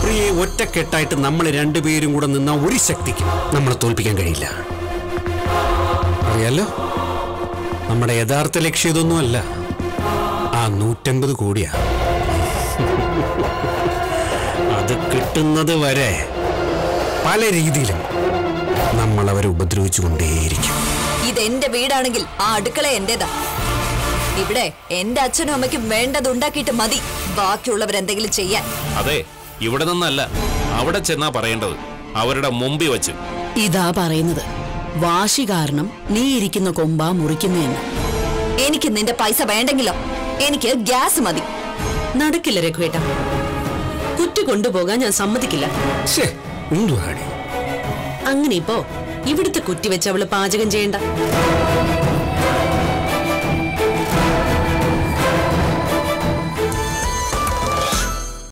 സുപ്രിയെ ഒറ്റക്കെട്ടായിട്ട് നമ്മൾ രണ്ടുപേരും കൂടെ നിന്ന ഒരു ശക്തിക്കും നമ്മളെ തോൽപ്പിക്കാൻ കഴിയില്ല അറിയാലോ നമ്മുടെ യഥാർത്ഥ ലക്ഷ്യം ഇതൊന്നുമല്ല ആ നൂറ്റമ്പത് കോടിയാ അത് കിട്ടുന്നത് വരെ പല രീതിയിലും നമ്മൾ അവരെ ഉപദ്രവിച്ചു കൊണ്ടേയിരിക്കും ഇതെന്റെ വീടാണെങ്കിൽ ആ അടുക്കള എന്റേതാ ഇവിടെ എന്റെ അച്ഛനും അമ്മയ്ക്കും വേണ്ടത് ഉണ്ടാക്കിയിട്ട് മതി ബാക്കിയുള്ളവരെന്തെങ്കിലും ചെയ്യാൻ അതെ ഇവിടെ നിന്നല്ല അവിടെ ചെന്നാ പറയേണ്ടത് അവരുടെ മുമ്പിൽ വച്ച് ഇതാ പറയുന്നത് വാശി കാരണം നീ ഇരിക്കുന്ന കൊമ്പ മുറിക്കുന്നതെന്ന് എനിക്ക് നിന്റെ പൈസ വേണ്ടെങ്കിലോ എനിക്ക് ഗ്യാസ് മതി നടക്കില്ല രഘുവേട്ട കുറ്റി കൊണ്ടുപോകാൻ ഞാൻ സമ്മതിക്കില്ല ശേ എന്തുവാടി അങ്ങനെ ഇപ്പോ ഇവിടുത്തെ കുറ്റി വെച്ച് അവള് പാചകം ചെയ്യണ്ട